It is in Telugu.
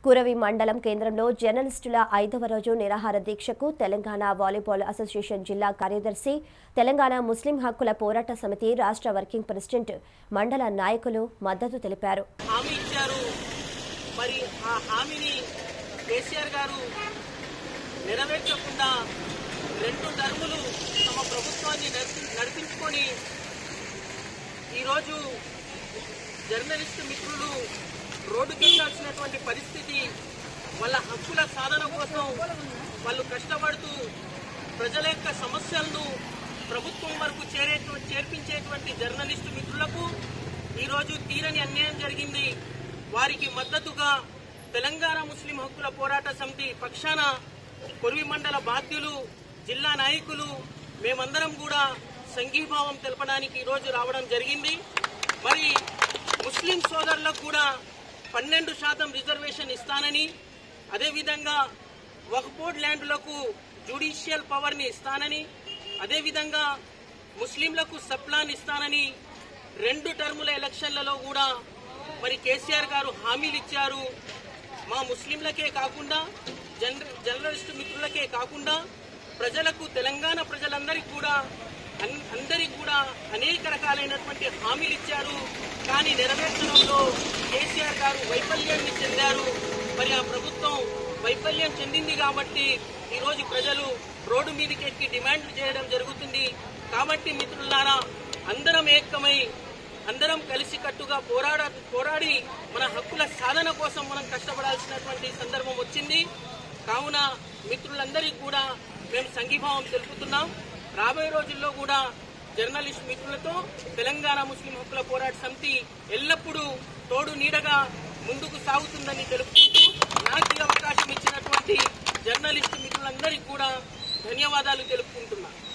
కురవి మండలం కేంద్రంలో జర్నలిస్టుల ఐదవ రోజు నిరాహార దీక్షకు తెలంగాణ వాలీబాల్ అసోసియేషన్ జిల్లా కార్యదర్శి తెలంగాణ ముస్లిం హక్కుల పోరాట సమితి రాష్ట్ర వర్కింగ్ ప్రెసిడెంట్ మండల నాయకులు మద్దతు తెలిపారు హామీ ఇచ్చారు మరి ఆ హామీని కేసీఆర్ గారు నెరవేర్చకుండా రెండు టర్ములు తమ ప్రభుత్వాన్ని నడిపి- నడిపించుకొని ఈరోజు జర్నలిస్టు మిత్రులు రోడ్డుకెళ్లాల్సినటువంటి పరిస్థితి వాళ్ళ హక్కుల సాధన కోసం వాళ్ళు కష్టపడుతూ ప్రజల యొక్క సమస్యలను ప్రభుత్వం వరకు చేరే చేర్పించేటువంటి జర్నలిస్టు మిత్రులకు ఈరోజు తీరని అన్యాయం జరిగింది వారికి మద్దతుగా తెలంగాణ ముస్లిం హక్కుల పోరాట సమితి పక్షాన కొరివి మండల బాధ్యులు జిల్లా నాయకులు మేమందరం కూడా సంఘీభావం తెలపడానికి ఈరోజు రావడం జరిగింది మరి ముస్లిం సోదరులకు కూడా పన్నెండు శాతం రిజర్వేషన్ ఇస్తానని అదేవిధంగా వక్బోర్డ్ ల్యాండ్లకు జ్యుడిషియల్ పవర్ని ఇస్తానని అదేవిధంగా ముస్లింలకు సప్లాన్ ఇస్తానని రెండు టర్ముల ఎలక్షన్లలో కూడా మరి కేసీఆర్ గారు హామీలు ఇచ్చారు మా ముస్లింలకే కాకుండా జర్న జర్నలిస్టు మిత్రులకే కాకుండా ప్రజలకు తెలంగాణ ప్రజలందరికీ కూడా అన్- అందరికీ కూడా అనేక రకాలైనటువంటి హామీలు ఇచ్చారు కానీ నెరవేర్చడంలో కేసీఆర్ గారు వైఫల్యాన్ని చెందారు మరి ఆ ప్రభుత్వం వైఫల్యం చెందింది కాబట్టి ఈరోజు ప్రజలు రోడ్డు మీదకి ఎక్కి డిమాండ్లు చేయడం జరుగుతుంది కాబట్టి మిత్రులారా అందరం ఏకమై అందరం కలిసి కట్టుగా పోరాడ పోరాడి మన హక్కుల సాధన కోసం మనం కష్టపడాల్సినటువంటి సందర్భం వచ్చింది కావున మిత్రులందరికీ కూడా మేము సంఘీభావం తెలుపుతున్నాం రాబోయే రోజుల్లో కూడా జర్నలిస్ట్ మిత్రులతో తెలంగాణ ముస్లిం హక్కుల పోరాట సమితి ఎల్లప్పుడూ తోడు నీడగా ముందుకు సాగుతుందని తెలుపుకుంటూ నాకు ఈ అవకాశం ఇచ్చినటువంటి జర్నలిస్ట్ మిత్రులందరికీ కూడా ధన్యవాదాలు తెలుపుకుంటున్నాను